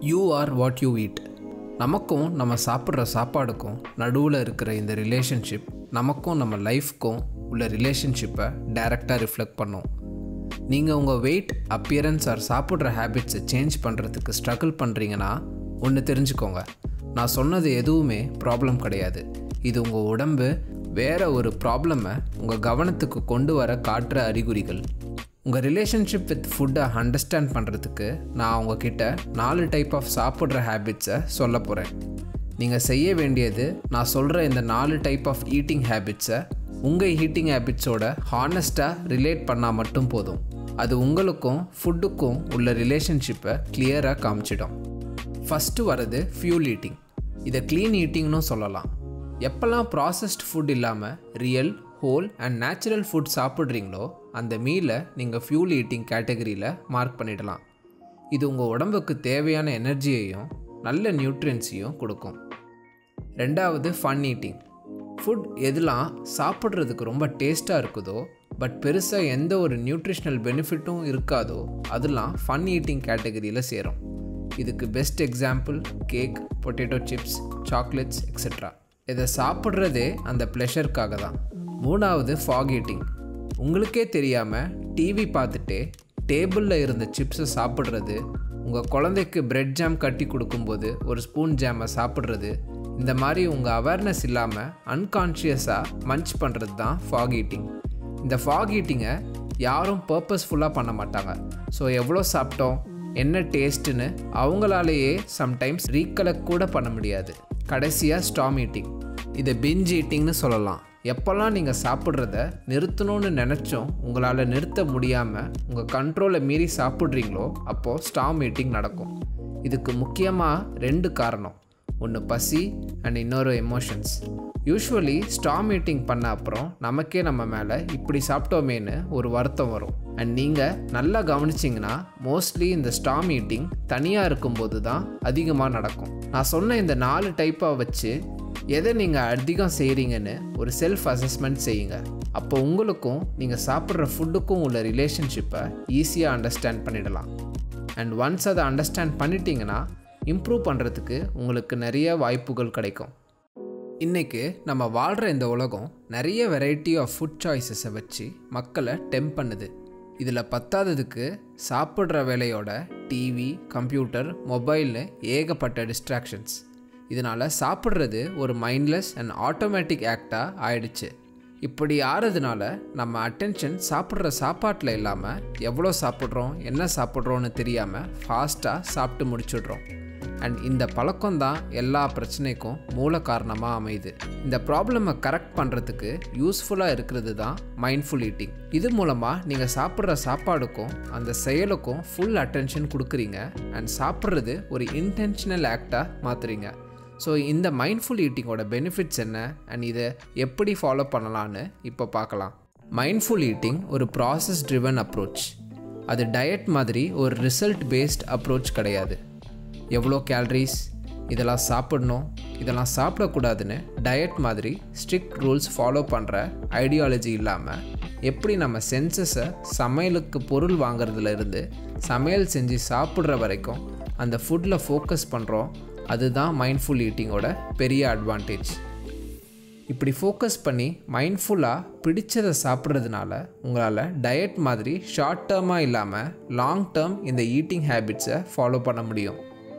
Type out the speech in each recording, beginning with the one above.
you are what you eat நமக்கும் நம்ம சாப்பிட்ற சாப்பாடுக்கும் நடுவில் இருக்கிற இந்த ரிலேஷன்ஷிப் நமக்கும் நம்ம லைஃப்க்கும் உள்ள ரிலேஷன்ஷிப்பை டைரெக்டாக ரிஃப்ளெக்ட் பண்ணும் நீங்கள் உங்கள் வெயிட் அப்பியரன்ஸ் ஆர் சாப்பிட்ற ஹேபிட்ஸை சேஞ்ச் பண்ணுறதுக்கு ஸ்ட்ரகிள் பண்ணுறீங்கன்னா ஒன்று தெரிஞ்சுக்கோங்க நான் சொன்னது எதுவுமே ப்ராப்ளம் கிடையாது இது உங்கள் உடம்பு வேற ஒரு ப்ராப்ளமை உங்கள் கவனத்துக்கு கொண்டு வர காட்டுற அறிகுறிகள் உங்கள் ரிலேஷன்ஷிப் வித் ஃபுட்டை அண்டர்ஸ்டாண்ட் பண்ணுறதுக்கு நான் உங்ககிட்ட நாலு டைப் ஆஃப் சாப்பிட்ற ஹேபிட்ஸை சொல்ல போகிறேன் நீங்கள் செய்ய வேண்டியது நான் சொல்கிற இந்த நாலு டைப் ஆஃப் ஈட்டிங் ஹேபிட்ஸை உங்கள் ஈட்டிங் ஹேபிட்ஸோட ஹானஸ்ட்டாக ரிலேட் பண்ணால் மட்டும் போதும் அது உங்களுக்கும் ஃபுட்டுக்கும் உள்ள ரிலேஷன்ஷிப்பை கிளியராக காமிச்சிடும் ஃபஸ்ட்டு வரது ஃபியூல் ஈட்டிங் இதை க்ளீன் ஈட்டிங்னு சொல்லலாம் எப்போல்லாம் ப்ராசஸ்ட் ஃபுட் இல்லாமல் real whole and natural food சாப்பிட்றீங்களோ அந்த மீலை நீங்கள் ஃபியூல் ஈட்டிங் கேட்டகரியில் மார்க் பண்ணிடலாம் இது உங்கள் உடம்புக்கு தேவையான எனர்ஜியையும் நல்ல நியூட்ரியன்ஸையும் கொடுக்கும் ரெண்டாவது ஃபன் ஈட்டிங் ஃபுட் எதெல்லாம் சாப்பிட்றதுக்கு ரொம்ப டேஸ்ட்டாக இருக்குதோ பட் பெருசாக எந்த ஒரு நியூட்ரிஷனல் பெனிஃபிட்டும் இருக்காதோ அதெல்லாம் ஃபன் ஈட்டிங் கேட்டகரியில் சேரும் இதுக்கு best example cake potato chips chocolates etcetera இதை சாப்பிட்றதே அந்த ப்ளெஷருக்காக தான் மூணாவது ஃபாக் ஈட்டிங் உங்களுக்கே தெரியாமல் டிவி பார்த்துட்டே டேபிளில் இருந்த சிப்ஸை சாப்பிட்றது உங்கள் குழந்தைக்கு பிரெட் ஜாம் கட்டி கொடுக்கும்போது ஒரு ஸ்பூன் ஜாமை சாப்பிட்றது இந்த மாதிரி உங்கள் அவேர்னஸ் இல்லாமல் அன்கான்ஷியஸாக மன்ச் பண்ணுறது தான் ஃபாக் ஈட்டிங் இந்த ஃபாக் ஈட்டிங்கை யாரும் பர்பஸ்ஃபுல்லாக பண்ண மாட்டாங்க ஸோ எவ்வளோ சாப்பிட்டோம் என்ன டேஸ்ட்டுன்னு அவங்களாலேயே சம்டைம்ஸ் ரீகலெக்ட் கூட பண்ண முடியாது கடைசியாக ஸ்டாம் ஈட்டிங் இதை பிஞ்ச் ஈட்டிங்னு சொல்லலாம் எப்போல்லாம் நீங்கள் சாப்பிட்றத நிறுத்தணும்னு நினச்சோம் உங்களால் நிறுத்த முடியாமல் உங்கள் கண்ட்ரோலை மீறி சாப்பிட்றீங்களோ அப்போது ஸ்டாம் மீட்டிங் நடக்கும் இதுக்கு முக்கியமாக ரெண்டு காரணம் ஒன்று பசி அண்ட் இன்னொரு எமோஷன்ஸ் யூஸ்வலி ஸ்டாம் மீட்டிங் பண்ண அப்புறம் நமக்கே நம்ம மேலே இப்படி சாப்பிட்டோமேன்னு ஒரு வருத்தம் வரும் அண்ட் நீங்கள் நல்லா கவனிச்சிங்கன்னா மோஸ்ட்லி இந்த ஸ்டாம் மீட்டிங் தனியாக இருக்கும்போது தான் அதிகமாக நடக்கும் நான் சொன்ன இந்த நாலு டைப்பாக வச்சு எதை நீங்கள் அதிகம் செய்கிறீங்கன்னு ஒரு செல்ஃப் அசஸ்மெண்ட் செய்யுங்க அப்போ உங்களுக்கும் நீங்கள் சாப்பிட்ற ஃபுட்டுக்கும் உள்ள ரிலேஷன்ஷிப்பை ஈஸியாக அண்டர்ஸ்டாண்ட் பண்ணிடலாம் அண்ட் ஒன்ஸ் அதை அண்டர்ஸ்டாண்ட் பண்ணிட்டீங்கன்னா இம்ப்ரூவ் பண்ணுறதுக்கு உங்களுக்கு நிறைய வாய்ப்புகள் கிடைக்கும் இன்றைக்கு நம்ம வாழ்கிற இந்த உலகம் நிறைய வெரைட்டி ஆஃப் ஃபுட் சாய்ஸஸை வச்சு மக்களை டெம்ப் பண்ணுது இதில் பத்தாததுக்கு சாப்பிட்ற வேலையோட டிவி கம்ப்யூட்டர் மொபைல்னு ஏகப்பட்ட டிஸ்ட்ராக்ஷன்ஸ் இதனால் சாப்பிட்றது ஒரு மைண்ட்லெஸ் அண்ட் ஆட்டோமேட்டிக் ஆக்டாக ஆயிடுச்சு இப்படி ஆறதுனால நம்ம அட்டென்ஷன் சாப்பிட்ற சாப்பாட்டில் இல்லாமல் எவ்வளோ சாப்பிட்றோம் என்ன சாப்பிட்றோன்னு தெரியாமல் ஃபாஸ்ட்டாக சாப்பிட்டு முடிச்சிடுறோம் அண்ட் இந்த பழக்கம் தான் எல்லா பிரச்சனைக்கும் மூல காரணமாக அமையுது இந்த ப்ராப்ளமை கரெக்ட் பண்ணுறதுக்கு யூஸ்ஃபுல்லாக இருக்கிறது தான் மைண்ட்ஃபுல் ஈட்டிங் இது மூலமாக நீங்கள் சாப்பிட்ற சாப்பாடுக்கும் அந்த செயலுக்கும் ஃபுல் அட்டென்ஷன் கொடுக்குறீங்க அண்ட் சாப்பிட்றது ஒரு இன்டென்ஷனல் ஆக்டாக மாற்றுறீங்க ஸோ இந்த மைண்ட்ஃபுல் ஈட்டிங்கோட பெனிஃபிட்ஸ் என்ன அண்ட் இதை எப்படி ஃபாலோ பண்ணலான்னு இப்போ பார்க்கலாம் மைண்ட்ஃபுல் ஈட்டிங் ஒரு ப்ராசஸ் ட்ரிவன் அப்ரோச் அது டயட் மாதிரி ஒரு ரிசல்ட் பேஸ்ட் அப்ரோச் கிடையாது எவ்வளோ கேலரிஸ் இதெல்லாம் சாப்பிடணும் இதெல்லாம் சாப்பிடக்கூடாதுன்னு டயட் மாதிரி ஸ்ட்ரிக்ட் ரூல்ஸ் ஃபாலோ பண்ணுற ஐடியாலஜி இல்லாமல் எப்படி நம்ம சென்சஸை சமையலுக்கு பொருள் வாங்குறதுல இருந்து சமையல் செஞ்சு சாப்பிட்ற வரைக்கும் அந்த ஃபுட்டில் ஃபோக்கஸ் பண்ணுறோம் அதுதான் மைண்ட்ஃபுல் ஈட்டிங்கோட பெரிய அட்வான்டேஜ் இப்படி ஃபோக்கஸ் பண்ணி மைண்ட்ஃபுல்லாக பிடிச்சதை சாப்பிட்றதுனால உங்களால் டயட் மாதிரி ஷார்ட் டேர்மாக இல்லாமல் லாங் டேர்ம் இந்த ஈட்டிங் ஹேபிட்ஸை ஃபாலோ பண்ண முடியும்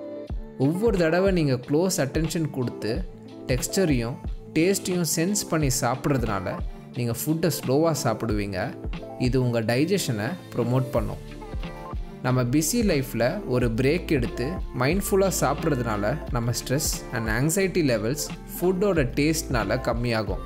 ஒவ்வொரு தடவை நீங்கள் க்ளோஸ் அட்டென்ஷன் கொடுத்து டெக்ஸ்டரையும் டேஸ்ட்டையும் சென்ஸ் பண்ணி சாப்பிட்றதுனால நீங்கள் ஃபுட்டை ஸ்லோவாக சாப்பிடுவீங்க இது உங்கள் டைஜஷனை ப்ரொமோட் பண்ணும் நம்ம பிஸி லைஃப்பில் ஒரு பிரேக் எடுத்து மைண்ட்ஃபுல்லாக சாப்பிட்றதுனால நம்ம ஸ்ட்ரெஸ் அண்ட் ஆங்ஸைட்டி லெவல்ஸ் ஃபுட்டோட டேஸ்ட்னால கம்மியாகும்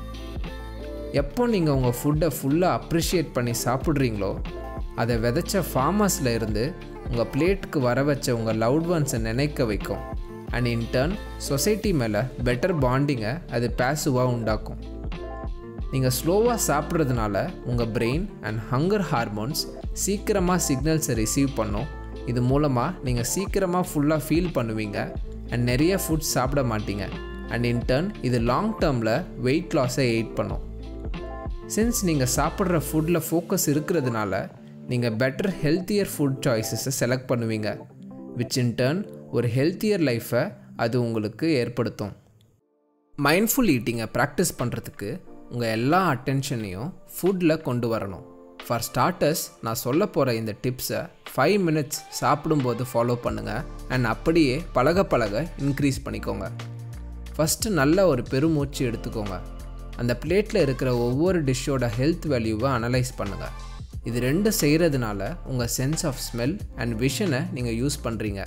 எப்போ நீங்கள் உங்கள் ஃபுட்டை ஃபுல்லாக அப்ரிஷியேட் பண்ணி சாப்பிட்றீங்களோ அதை விதைச்ச ஃபார்மர்ஸில் இருந்து உங்கள் பிளேட்டுக்கு வர வச்ச உங்கள் லவ்ட் ஒன்ஸை நினைக்க வைக்கும் அண்ட் இன் டர்ன் சொசைட்டி மேலே பெட்டர் பாண்டிங்கை அது பேசுவாக உண்டாக்கும் நீங்கள் ஸ்லோவாக சாப்பிட்றதுனால உங்கள் பிரெயின் அண்ட் ஹங்கர் ஹார்மோன்ஸ் சீக்கிரமாக சிக்னல்ஸை ரிசீவ் பண்ணும் இது மூலமாக நீங்கள் சீக்கிரமாக ஃபுல்லாக ஃபீல் பண்ணுவீங்க அண்ட் நிறைய ஃபுட் சாப்பிட மாட்டீங்க அண்ட் இன் டர்ன் இது லாங் டேர்மில் வெயிட் லாஸை எயிட் பண்ணும் சின்ஸ் நீங்கள் சாப்பிட்ற ஃபுட்டில் ஃபோக்கஸ் இருக்கிறதுனால நீங்கள் பெட்டர் ஹெல்த்தியர் ஃபுட் சாய்ஸஸை செலக்ட் பண்ணுவீங்க விச் இன் டர்ன் ஒரு ஹெல்த்தியர் லைஃப்பை அது உங்களுக்கு ஏற்படுத்தும் மைண்ட்ஃபுல் ஈட்டிங்கை ப்ராக்டிஸ் பண்ணுறதுக்கு உங்கள் எல்லா அட்டென்ஷனையும் ஃபுட்டில் கொண்டு வரணும் ஃபார் ஸ்டார்டர்ஸ் நான் சொல்ல போகிற இந்த டிப்ஸை ஃபைவ் மினிட்ஸ் சாப்பிடும்போது ஃபாலோ பண்ணுங்கள் அண்ட் அப்படியே பழக பழக இன்க்ரீஸ் பண்ணிக்கோங்க ஃபஸ்ட்டு நல்ல ஒரு பெருமூச்சு எடுத்துக்கோங்க அந்த பிளேட்டில் இருக்கிற ஒவ்வொரு டிஷ்ஷோட ஹெல்த் வேல்யூவை அனலைஸ் பண்ணுங்கள் இது ரெண்டும் செய்கிறதுனால உங்கள் சென்ஸ் ஆஃப் ஸ்மெல் அண்ட் விஷனை நீங்கள் யூஸ் பண்ணுறீங்க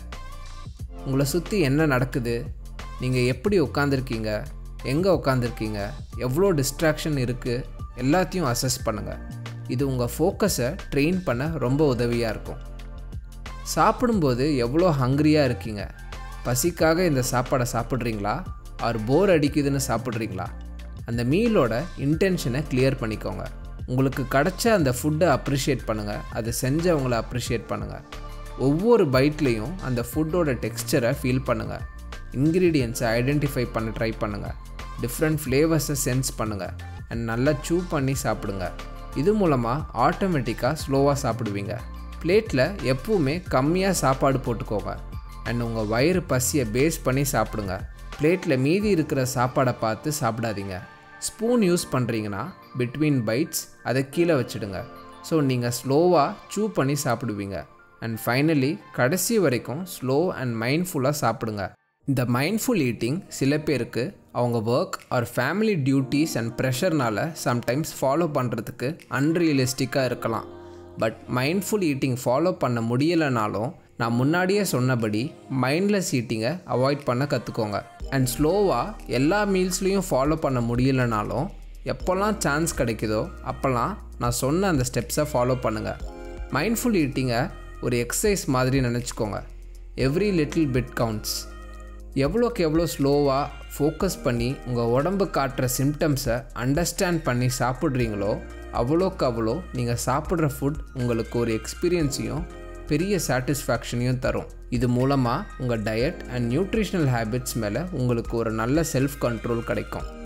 உங்களை சுற்றி என்ன நடக்குது நீங்கள் எப்படி உட்காந்துருக்கீங்க எங்கே உட்காந்துருக்கீங்க எவ்வளோ டிஸ்ட்ராக்ஷன் இருக்குது எல்லாத்தையும் அசஸ் பண்ணுங்கள் இது உங்கள் ஃபோக்கஸை ட்ரெயின் பண்ண ரொம்ப உதவியாக இருக்கும் சாப்பிடும்போது எவ்வளோ ஹங்க்ரியாக இருக்கீங்க பசிக்காக இந்த சாப்பாடை சாப்பிட்றீங்களா ஆர் போர் அடிக்குதுன்னு சாப்பிட்றீங்களா அந்த மீலோட இன்டென்ஷனை கிளியர் பண்ணிக்கோங்க உங்களுக்கு கிடச்ச அந்த ஃபுட்டை அப்ரிஷியேட் பண்ணுங்கள் அதை செஞ்சவங்கள அப்ரிஷியேட் பண்ணுங்கள் ஒவ்வொரு பைட்லேயும் அந்த ஃபுட்டோட டெக்ஸ்டரை ஃபீல் பண்ணுங்கள் இன்க்ரீடியன்ஸை ஐடென்டிஃபை பண்ண ட்ரை பண்ணுங்கள் டிஃப்ரெண்ட் ஃப்ளேவர்ஸை சென்ஸ் பண்ணுங்கள் அண்ட் நல்லா சூ பண்ணி சாப்பிடுங்க இது மூலமாக ஆட்டோமேட்டிக்காக ஸ்லோவாக சாப்பிடுவீங்க பிளேட்டில் எப்பவுமே கம்மியாக சாப்பாடு போட்டுக்கோங்க அண்ட் உங்கள் வயிறு பசியை பேஸ் பண்ணி சாப்பிடுங்க பிளேட்டில் மீதி இருக்கிற சாப்பாடை பார்த்து சாப்பிடாதீங்க ஸ்பூன் யூஸ் பண்ணுறீங்கன்னா பிட்வீன் பைட்ஸ் அதை கீழே வச்சுடுங்க ஸோ நீங்கள் ஸ்லோவாக சூ பண்ணி சாப்பிடுவீங்க அண்ட் ஃபைனலி கடைசி வரைக்கும் ஸ்லோ அண்ட் மைண்ட்ஃபுல்லாக சாப்பிடுங்க இந்த மைண்ட்ஃபுல் ஈட்டிங் சில பேருக்கு அவங்க work or family duties and ப்ரெஷர்னால் சம்டைம்ஸ் ஃபாலோ பண்ணுறதுக்கு அன்ரியலிஸ்டிக்காக இருக்கலாம் பட் மைண்ட்ஃபுல் ஈட்டிங் ஃபாலோ பண்ண முடியலைனாலும் நான் முன்னாடியே சொன்னபடி மைண்ட்லெஸ் ஈட்டிங்கை அவாய்ட் பண்ண கற்றுக்கோங்க அண்ட் ஸ்லோவாக எல்லா மீல்ஸ்லேயும் ஃபாலோ பண்ண முடியலைனாலும் எப்போல்லாம் சான்ஸ் கிடைக்குதோ அப்போல்லாம் நான் சொன்ன அந்த ஸ்டெப்ஸை ஃபாலோ பண்ணுங்கள் மைண்ட்ஃபுல் ஈட்டிங்கை ஒரு எக்ஸசைஸ் மாதிரி நினச்சிக்கோங்க எவ்ரி லிட்டில் பிட் கவுண்ட்ஸ் எவ்வளோக்கு எவ்வளோ ஸ்லோவாக ஃபோக்கஸ் பண்ணி உங்கள் உடம்பு காட்டுற சிம்டம்ஸை அண்டர்ஸ்டாண்ட் பண்ணி சாப்பிட்றீங்களோ அவ்வளோக்கு அவ்வளோ நீங்கள் சாப்பிட்ற ஃபுட் உங்களுக்கு ஒரு எக்ஸ்பீரியன்ஸையும் பெரிய சாட்டிஸ்ஃபேக்ஷனையும் தரும் இது மூலமாக உங்கள் டயட் அண்ட் நியூட்ரிஷனல் ஹேபிட்ஸ் மேலே உங்களுக்கு ஒரு நல்ல செல்ஃப் கண்ட்ரோல் கிடைக்கும்